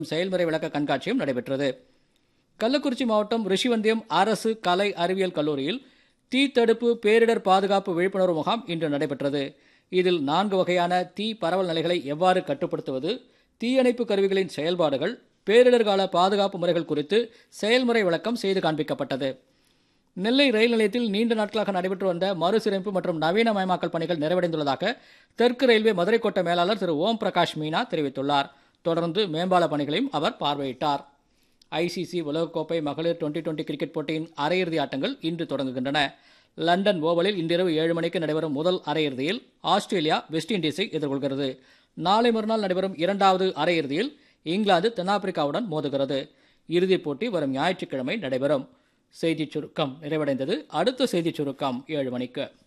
செயல்முறை விளக்க கண்காட்சியும் நடைபெற்றது கள்ளக்குறிச்சி மாவட்டம் ரிஷிவந்தியம் அரசு கலை அறிவியல் கல்லூரியில் தீ தடுப்பு பேரிடர் பாதுகாப்பு விழிப்புணர்வு முகாம் இன்று நடைபெற்றது இதில் நான்கு வகையான தீ பரவல் நிலைகளை எவ்வாறு கட்டுப்படுத்துவது தீயணைப்பு கருவிகளின் செயல்பாடுகள் பேரிடர் கால பாதுகாப்பு முறைகள் குறித்து செயல்முறை விளக்கம் செய்து காண்பிக்கப்பட்டது நெல்லை ரயில் நிலையத்தில் நீண்ட நாட்களாக நடைபெற்று வந்த மறுசீரமைப்பு மற்றும் நவீனமயமாக்கல் பணிகள் நிறைவடைந்துள்ளதாக தெற்கு ரயில்வே மதுரை கோட்ட மேலாளர் திரு ஓம் பிரகாஷ் மீனா தெரிவித்துள்ளார் தொடர்ந்து மேம்பால பணிகளையும் அவர் பார்வையிட்டார் ஐசிசி உலகக்கோப்பை மகளிர் டுவெண்டி டுவெண்டி கிரிக்கெட் போட்டியின் அரையிறுதி ஆட்டங்கள் இன்று தொடங்குகின்றன லண்டன் ஓவலில் இன்றிரவு ஏழு மணிக்கு நடைபெறும் முதல் அரையிறுதியில் ஆஸ்திரேலியா வெஸ்ட் இண்டீஸை எதிர்கொள்கிறது நாளை மறுநாள் நடைபெறும் இரண்டாவது அரையிறுதியில் இங்கிலாந்து தென்னாப்பிரிக்காவுடன் மோதுகிறது இறுதிப் போட்டி வரும் ஞாயிற்றுக்கிழமை நடைபெறும் செய்திச் சுருக்கம் நிறைவடைந்தது அடுத்த செய்திச் சுருக்கம் ஏழு மணிக்கு